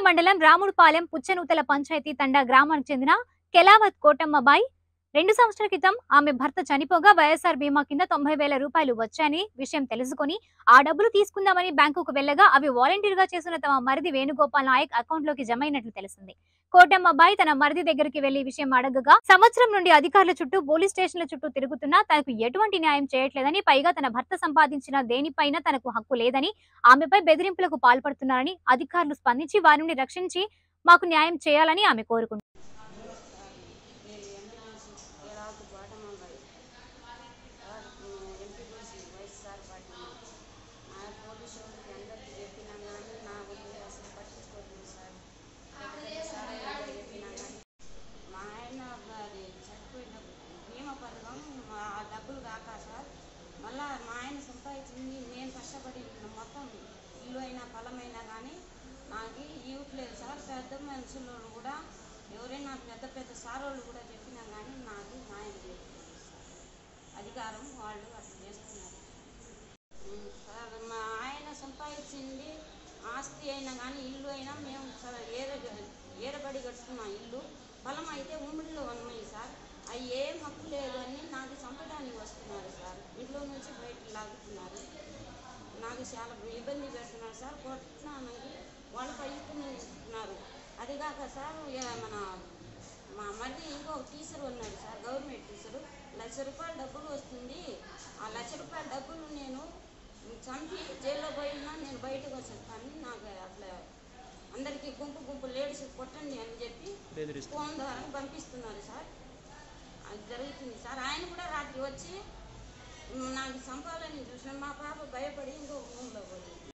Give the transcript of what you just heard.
మండలం రాముడుపాలెం పుచ్చనూతల పంచాయతీ తండా గ్రామానికి చెందిన కెలావత్ కోటమ్మబాయి రెండు సంవత్సరాల క్రితం ఆమె భర్త చనిపోగా వైఎస్ఆర్ బీమా కింద తొంభై వేల రూపాయలు వచ్చాయని విషయం తెలుసుకుని ఆ డబ్బులు తీసుకుందామని బ్యాంకుకు వెళ్లగా అవి వాలంటీర్ గా చేసిన తమ మరిది వేణుగోపాల్ నాయక్ అకౌంట్ లోకి జమ అయినట్లు తెలిసింది కోటమ్మబాయి తన మరిది దగ్గరికి వెళ్లి విషయం అడగగా సంవత్సరం నుండి అధికారుల చుట్టూ పోలీస్ స్టేషన్ల చుట్టూ తిరుగుతున్నా తనకు ఎటువంటి న్యాయం చేయట్లేదని పైగా తన భర్త సంపాదించిన దేనిపైన తనకు హక్కు లేదని ఆమెపై బెదిరింపులకు పాల్పడుతున్నారని అధికారులు స్పందించి వారి నుండి రక్షించి మాకు న్యాయం చేయాలని ఆమె కోరుకుంటున్నారు నేను ఎంఎన్సీ కేరాకు బాటమ్మాయి ఎంపీటీసీ వైఎస్ఆర్ పార్టీ నా పోలీసు వాళ్ళకి అందరికీ చెప్పినా కానీ నా గురించి అసలు పట్టించుకోలేదు సార్ పెద్ద సార్ అందరికీ చెప్పినా కానీ మా ఆయన అది చనిపోయిన బీమా పథకం మా ఆ డబ్బులు కాక సార్ మళ్ళా మా ఆయన సంపాదించింది నేను కష్టపడి మొత్తం ఇల్లు అయినా పొలమైనా కానీ నాకు ఇవ్వట్లేదు సార్ పెద్ద మనుషులు కూడా ఎవరైనా పెద్ద పెద్ద సార్ వాళ్ళు కూడా చెప్పినా కానీ నాకు న్యాయం లేదు అధికారం వాళ్ళు అట్లా చేస్తున్నారు ఉమ్, సార్ మా ఆయన సంపాదించింది ఆస్తి అయినా కానీ ఇల్లు అయినా మేము చాలా ఏర ఏరబడి కడుతున్నాం ఇల్లు పొలం అయితే ఉమ్మడిలో ఉన్నాయి సార్ అవి ఏం హక్కు లేదు అని నాకు చంపడానికి వస్తున్నారు సార్ ఇంట్లో నుంచి బయట లాగుతున్నారు నాకు చాలా ఇబ్బంది పెడుతున్నారు సార్ కొట్టడానికి వాళ్ళు పైస్తున్నారు అది కాక సార్ ఇక మన మా మళ్ళీ ఇంకో టీచర్ ఉన్నాడు సార్ గవర్నమెంట్ టీచరు లక్ష రూపాయల డబ్బులు వస్తుంది ఆ లక్ష రూపాయల డబ్బులు నేను చంపి జైల్లో పోయినా నేను బయటకు వచ్చాను కానీ నాకు అట్లా అందరికీ గుంపు గుంపు లేడీస్ కొట్టండి అని చెప్పి ఫోన్ ద్వారా పంపిస్తున్నారు సార్ అది జరుగుతుంది సార్ ఆయన కూడా రాత్రి వచ్చి "మ్, నాకు చంపాలని చూసిన మా పాప భయపడి ఇంకో